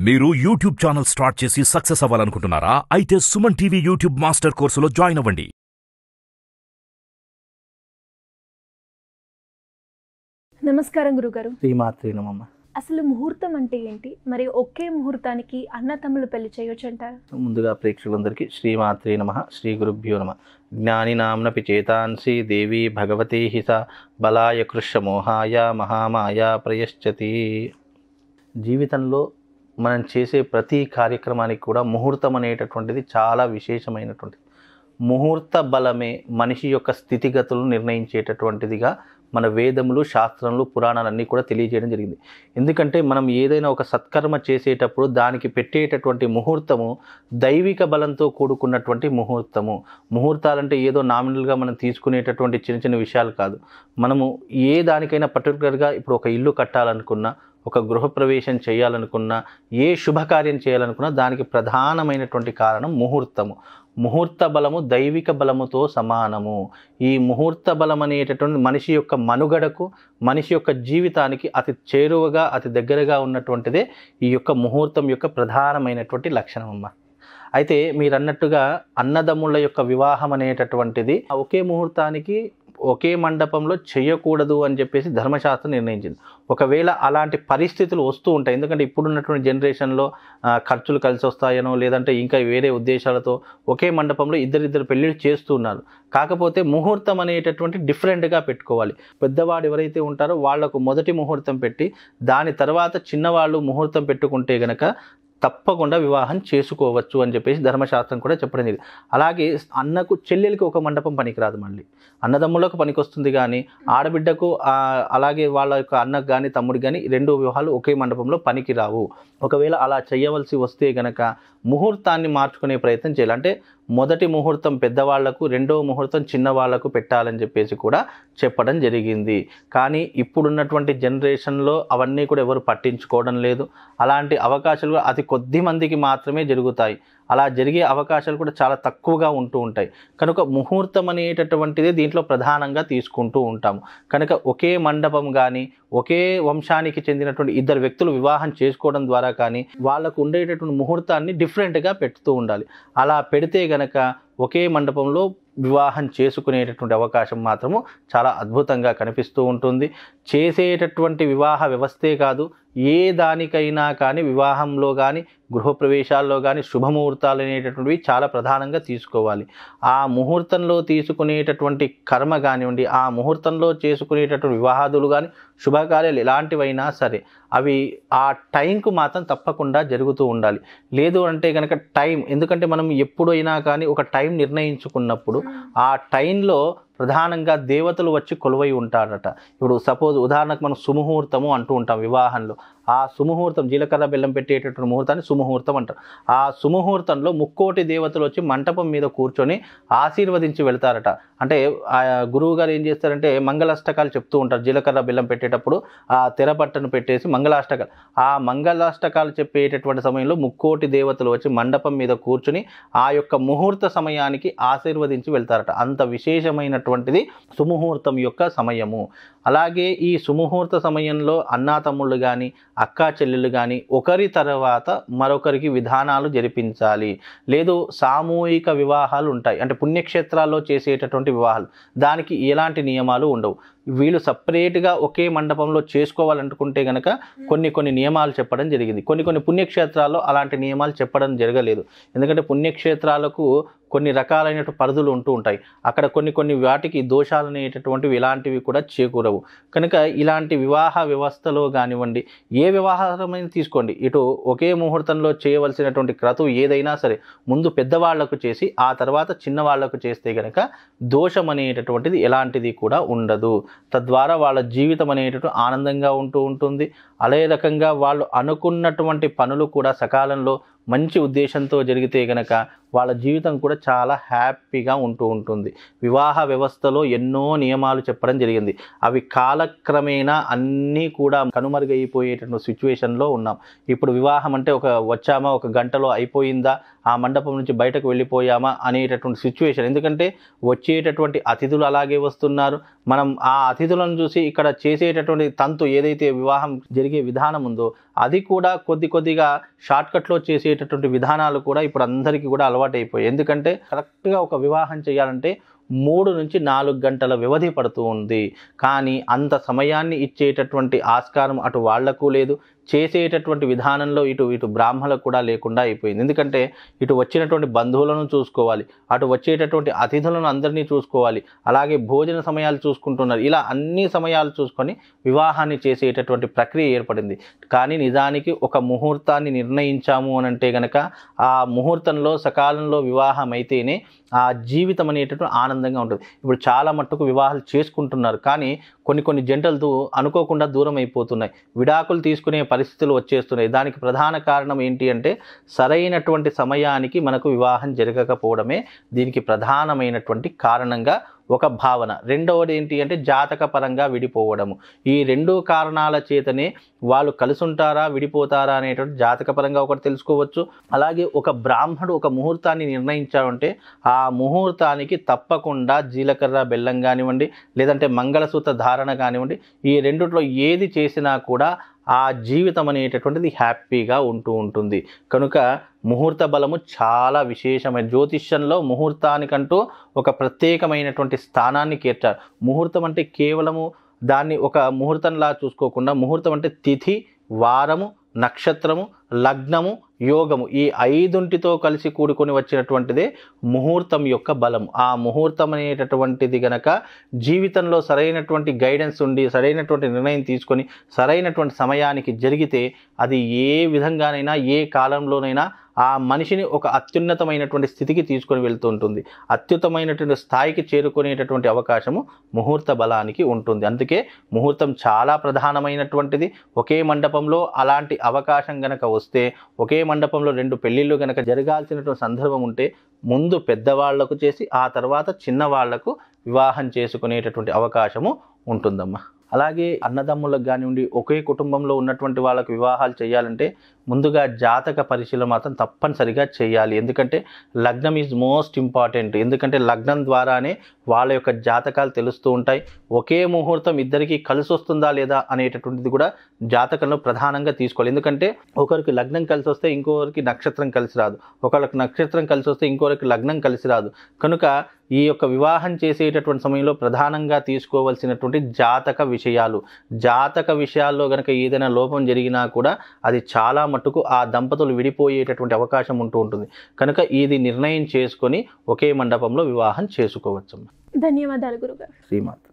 మీరు YouTube channel start చేసి success అవ్వాలనుకుంటున్నారా అయితే సుమన్ టీవీ యూట్యూబ్ మాస్టర్ కోర్సులో జాయిన్ అవ్వండి నమస్కారం గురుగారు శ్రీమాత్రి నమమ్మ అసలు ముహూర్తం అంటే ఏంటి మరి ఒకే ముహూర్తానికి అన్న తమ్ముళ్ళు పెళ్లి చేయొచ్చు అంటారు ముందుగా ప్రేక్షకులందరికీ శ్రీమాత్రి నమ శ్రీ గురుభ్యో నమ జ్ఞాని నామ్నపి చేతాంసి దేవి భగవతి హిత బలాయ కృష్ణ మోహాయ మహామాయ ప్రయశ్చతి జీవితంలో మనం చేసే ప్రతి కార్యక్రమానికి కూడా ముహూర్తం అనేటటువంటిది చాలా విశేషమైనటువంటిది ముహూర్త బలమే మనిషి యొక్క స్థితిగతులను నిర్ణయించేటటువంటిదిగా మన వేదములు శాస్త్రములు పురాణాలన్నీ కూడా తెలియజేయడం జరిగింది ఎందుకంటే మనం ఏదైనా ఒక సత్కర్మ చేసేటప్పుడు దానికి పెట్టేటటువంటి ముహూర్తము దైవిక బలంతో కూడుకున్నటువంటి ముహూర్తము ముహూర్తాలంటే ఏదో నామినల్గా మనం తీసుకునేటటువంటి చిన్న చిన్న విషయాలు కాదు మనము ఏ దానికైనా పర్టికులర్గా ఇప్పుడు ఒక ఇల్లు కట్టాలనుకున్నా ఒక గృహప్రవేశం చేయాలనుకున్నా ఏ శుభకార్యం చేయాలనుకున్నా దానికి ప్రధానమైనటువంటి కారణం ముహూర్తము ముహూర్త బలము దైవిక బలముతో సమానము ఈ ముహూర్త బలం అనేటటువంటి మనిషి యొక్క మనుగడకు మనిషి యొక్క జీవితానికి అతి చేరువగా అతి దగ్గరగా ఉన్నటువంటిదే ఈ యొక్క ముహూర్తం యొక్క ప్రధానమైనటువంటి లక్షణం అమ్మ అయితే మీరు అన్నట్టుగా అన్నదమ్ముళ్ళ యొక్క వివాహం అనేటటువంటిది ఒకే ముహూర్తానికి ఒకే మండపంలో చేయకూడదు అని చెప్పేసి ధర్మశాస్త్రం నిర్ణయించింది ఒకవేళ అలాంటి పరిస్థితులు వస్తూ ఉంటాయి ఎందుకంటే ఇప్పుడున్నటువంటి జనరేషన్లో ఆ, ఖర్చులు కలిసి వస్తాయనో లేదంటే ఇంకా వేరే ఉద్దేశాలతో ఒకే మండపంలో ఇద్దరిద్దరు పెళ్ళిళ్ళు చేస్తూ ఉన్నారు కాకపోతే ముహూర్తం అనేటటువంటి డిఫరెంట్గా పెట్టుకోవాలి పెద్దవాడు ఎవరైతే ఉంటారో వాళ్లకు మొదటి ముహూర్తం పెట్టి దాని తర్వాత చిన్నవాళ్ళు ముహూర్తం పెట్టుకుంటే గనక తప్పకుండా వివాహం చేసుకోవచ్చు అని చెప్పేసి ధర్మశాస్త్రం కూడా చెప్పడం జరిగింది అలాగే అన్నకు చెల్లెలకి ఒక మండపం పనికిరాదు మళ్ళీ అన్నదమ్ములకు పనికొస్తుంది కానీ ఆడబిడ్డకు ఆ, అలాగే వాళ్ళ యొక్క అన్నకు కానీ తమ్ముడికి కానీ రెండు వివాహాలు ఒకే మండపంలో పనికి రావు ఒకవేళ అలా చేయవలసి వస్తే గనక ముహూర్తాన్ని మార్చుకునే ప్రయత్నం చేయాలి అంటే మొదటి ముహూర్తం పెద్దవాళ్లకు రెండవ ముహూర్తం చిన్నవాళ్లకు పెట్టాలని చెప్పేసి కూడా చెప్పడం జరిగింది కానీ ఇప్పుడున్నటువంటి జనరేషన్లో అవన్నీ కూడా ఎవరు పట్టించుకోవడం లేదు అలాంటి అవకాశాలు కూడా అతి కొద్ది మందికి మాత్రమే జరుగుతాయి అలా జరిగే అవకాశాలు కూడా చాలా తక్కువగా ఉంటూ ఉంటాయి కనుక ముహూర్తం అనేటటువంటిది దీంట్లో ప్రధానంగా తీసుకుంటూ ఉంటాము కనుక ఒకే మండపం కానీ ఒకే వంశానికి చెందినటువంటి ఇద్దరు వ్యక్తులు వివాహం చేసుకోవడం ద్వారా కానీ వాళ్ళకు ఉండేటటువంటి ముహూర్తాన్ని డిఫరెంట్గా పెడుతూ ఉండాలి అలా పెడితే గనక ఒకే మండపంలో వివాహం చేసుకునేటటువంటి అవకాశం మాత్రము చాలా అద్భుతంగా కనిపిస్తూ ఉంటుంది చేసేటటువంటి వివాహ వ్యవస్థే కాదు ఏ దానికైనా కానీ వివాహంలో కానీ గృహప్రవేశాల్లో కానీ శుభముహూర్తాలు అనేటటువంటివి చాలా ప్రధానంగా తీసుకోవాలి ఆ ముహూర్తంలో తీసుకునేటటువంటి కర్మ కానివ్వండి ఆ ముహూర్తంలో చేసుకునేటటువంటి వివాహాదులు కానీ శుభకార్యాలు ఎలాంటివైనా సరే అవి ఆ టైంకు మాత్రం తప్పకుండా జరుగుతూ ఉండాలి లేదు అంటే కనుక టైం ఎందుకంటే మనం ఎప్పుడైనా కానీ ఒక టైం నిర్ణయించుకున్నప్పుడు ఆ టైంలో ప్రధానంగా దేవతలు వచ్చి కొలువై ఉంటారట ఇప్పుడు సపోజ్ ఉదాహరణకు మనం సుముహూర్తము అంటూ ఉంటాం వివాహంలో ఆ సుముహూర్తం జీలకర్ర బెల్లం పెట్టేటటువంటి ముహూర్తాన్ని సుముహూర్తం అంటారు ఆ సుముహూర్తంలో ముక్కోటి దేవతలు వచ్చి మంటపం మీద కూర్చొని ఆశీర్వదించి వెళ్తారట అంటే ఆ గురువు గారు ఏం చేస్తారంటే మంగళాష్టకాలు చెప్తూ ఉంటారు జీలకర్ర బెల్లం పెట్టేటప్పుడు ఆ తెరపట్టను పెట్టేసి మంగళాష్టకాలు ఆ మంగళాష్టకాలు చెప్పేటటువంటి సమయంలో ముక్కోటి దేవతలు వచ్చి మండపం మీద కూర్చుని ఆ యొక్క ముహూర్త సమయానికి ఆశీర్వదించి వెళ్తారట అంత విశేషమైనటువంటిది సుముహూర్తం యొక్క సమయము అలాగే ఈ సుముహూర్త సమయంలో అన్నాతమ్ముళ్ళు కానీ అక్కా చెల్లెళ్ళు కానీ ఒకరి తర్వాత మరొకరికి విధానాలు జరిపించాలి లేదు సామూహిక వివాహాలు ఉంటాయి అంటే పుణ్యక్షేత్రాల్లో చేసేటటువంటి వివాహాలు దానికి ఎలాంటి నియమాలు ఉండవు వీళ్ళు సపరేట్గా ఒకే మండపంలో చేసుకోవాలనుకుంటే గనక కొన్ని కొన్ని నియమాలు చెప్పడం జరిగింది కొన్ని కొన్ని పుణ్యక్షేత్రాల్లో అలాంటి నియమాలు చెప్పడం జరగలేదు ఎందుకంటే పుణ్యక్షేత్రాలకు కొన్ని రకాలైన పరిధులు ఉంటూ ఉంటాయి అక్కడ కొన్ని కొన్ని వాటికి దోషాలు అనేటటువంటివి ఇలాంటివి కూడా చేకూరవు కనుక ఇలాంటి వివాహ వ్యవస్థలో కానివ్వండి ఏ వివాహమైన తీసుకోండి ఇటు ఒకే ముహూర్తంలో చేయవలసినటువంటి క్రతువు ఏదైనా సరే ముందు పెద్దవాళ్లకు చేసి ఆ తర్వాత చిన్నవాళ్లకు చేస్తే గనక దోషం అనేటటువంటిది ఎలాంటిది కూడా ఉండదు తద్వారా వాళ్ళ జీవితం అనేటటువంటి ఆనందంగా ఉంటూ ఉంటుంది అదే రకంగా వాళ్ళు అనుకున్నటువంటి పనులు కూడా సకాలంలో మంచి ఉద్దేశంతో జరిగితే గనక వాళ్ళ జీవితం కూడా చాలా హ్యాపీగా ఉంటూ ఉంటుంది వివాహ వ్యవస్థలో ఎన్నో నియమాలు చెప్పడం జరిగింది అవి కాలక్రమేణా అన్నీ కూడా కనుమరుగైపోయేటటువంటి సిచ్యువేషన్లో ఉన్నాం ఇప్పుడు వివాహం అంటే ఒక వచ్చామా ఒక గంటలో అయిపోయిందా ఆ మండపం నుంచి బయటకు వెళ్ళిపోయామా అనేటటువంటి సిచ్యువేషన్ ఎందుకంటే వచ్చేటటువంటి అతిథులు అలాగే వస్తున్నారు మనం ఆ అతిథులను చూసి ఇక్కడ చేసేటటువంటి తంతు ఏదైతే వివాహం జరిగే విధానం ఉందో అది కూడా కొద్ది కొద్దిగా షార్ట్కట్లో చేసేటటువంటి విధానాలు కూడా ఇప్పుడు అందరికీ కూడా అలవాటైపోయాయి ఎందుకంటే కరెక్ట్గా ఒక వివాహం చేయాలంటే మూడు నుంచి నాలుగు గంటల వ్యవధి పడుతూ ఉంది కానీ అంత సమయాన్ని ఇచ్చేటటువంటి ఆస్కారం అటు వాళ్లకు లేదు చేసేటటువంటి విధానంలో ఇటు ఇటు బ్రాహ్మణులకు కూడా లేకుండా అయిపోయింది ఎందుకంటే ఇటు వచ్చినటువంటి బంధువులను చూసుకోవాలి అటు వచ్చేటటువంటి అతిథులను అందరినీ చూసుకోవాలి అలాగే భోజన సమయాలు చూసుకుంటున్నారు ఇలా అన్ని సమయాలు చూసుకొని వివాహాన్ని చేసేటటువంటి ప్రక్రియ ఏర్పడింది కానీ నిజానికి ఒక ముహూర్తాన్ని నిర్ణయించాము అని అంటే గనక ఆ ముహూర్తంలో సకాలంలో వివాహం అయితేనే ఆ జీవితం అనేటటువంటి ఆనందంగా ఉంటుంది ఇప్పుడు చాలా మట్టుకు వివాహాలు చేసుకుంటున్నారు కానీ కొన్ని కొన్ని జంటలు అనుకోకుండా దూరం అయిపోతున్నాయి విడాకులు తీసుకునే పరిస్థితులు వచ్చేస్తున్నాయి దానికి ప్రధాన కారణం ఏంటి అంటే సరైనటువంటి సమయానికి మనకు వివాహం జరగకపోవడమే దీనికి ప్రధానమైనటువంటి కారణంగా ఒక భావన రెండవది ఏంటి అంటే జాతక పరంగా విడిపోవడము ఈ రెండు కారణాల చేతనే వాళ్ళు కలిసి ఉంటారా విడిపోతారా అనేటువంటి జాతక పరంగా ఒకటి తెలుసుకోవచ్చు అలాగే ఒక బ్రాహ్మడు ఒక ముహూర్తాన్ని నిర్ణయించాడంటే ఆ ముహూర్తానికి తప్పకుండా జీలకర్ర బెల్లం కానివ్వండి లేదంటే మంగళసూత్ర ధారణ కానివ్వండి ఈ రెండిట్లో ఏది చేసినా కూడా ఆ జీవితం అనేటటువంటిది హ్యాపీగా ఉంటూ ఉంటుంది కనుక ముహూర్త బలము చాలా విశేషమైన జ్యోతిష్యంలో ముహూర్తానికంటూ ఒక ప్రత్యేకమైనటువంటి స్థానాన్ని కేర్చారు ముహూర్తం అంటే కేవలము దాన్ని ఒక ముహూర్తంలా చూసుకోకుండా ముహూర్తం అంటే తిథి వారము నక్షత్రము లగ్నము యోగము ఈ ఐదుంటితో కలిసి కూడుకొని వచ్చినటువంటిదే ముహూర్తం యొక్క బలం ఆ ముహూర్తం అనేటటువంటిది గనక జీవితంలో సరైనటువంటి గైడెన్స్ ఉండి సరైనటువంటి నిర్ణయం తీసుకొని సరైనటువంటి సమయానికి జరిగితే అది ఏ విధంగానైనా ఏ కాలంలోనైనా ఆ మనిషిని ఒక అత్యున్నతమైనటువంటి స్థితికి తీసుకొని వెళ్తూ ఉంటుంది అత్యుత్తమైనటువంటి స్థాయికి చేరుకునేటటువంటి అవకాశము ముహూర్త బలానికి ఉంటుంది అందుకే ముహూర్తం చాలా ప్రధానమైనటువంటిది ఒకే మండపంలో అలాంటి అవకాశం గనక వస్తే ఒకే మండపంలో రెండు పెళ్ళిళ్ళు గనక జరగాల్సినటువంటి సందర్భం ఉంటే ముందు పెద్దవాళ్లకు చేసి ఆ తర్వాత చిన్నవాళ్లకు వివాహం చేసుకునేటటువంటి అవకాశము ఉంటుందమ్మా అలాగే అన్నదమ్ములకు కానివ్వండి ఒకే కుటుంబంలో ఉన్నటువంటి వాళ్ళకు వివాహాలు చేయాలంటే ముందుగా జాతక పరిశీలన మాత్రం తప్పనిసరిగా చేయాలి ఎందుకంటే లగ్నం ఈజ్ మోస్ట్ ఇంపార్టెంట్ ఎందుకంటే లగ్నం ద్వారానే వాళ్ళ యొక్క జాతకాలు తెలుస్తూ ఉంటాయి ఒకే ముహూర్తం ఇద్దరికి కలిసి వస్తుందా లేదా అనేటటువంటిది కూడా జాతకంలో ప్రధానంగా తీసుకోవాలి ఎందుకంటే ఒకరికి లగ్నం కలిసి వస్తే ఇంకొకరికి నక్షత్రం కలిసి రాదు ఒకరికి నక్షత్రం కలిసి వస్తే ఇంకొకరికి లగ్నం కలిసి రాదు కనుక ఈ యొక్క వివాహం చేసేటటువంటి సమయంలో ప్రధానంగా తీసుకోవాల్సినటువంటి జాతక విషయాలు జాతక విషయాల్లో కనుక ఏదైనా లోపం జరిగినా కూడా అది చాలా మట్టుకు ఆ దంపతులు విడిపోయేటటువంటి అవకాశం ఉంటూ ఉంటుంది కనుక ఇది నిర్ణయం చేసుకొని ఒకే మండపంలో వివాహం చేసుకోవచ్చు ధన్యవాదాలు గురుగారు శ్రీమాత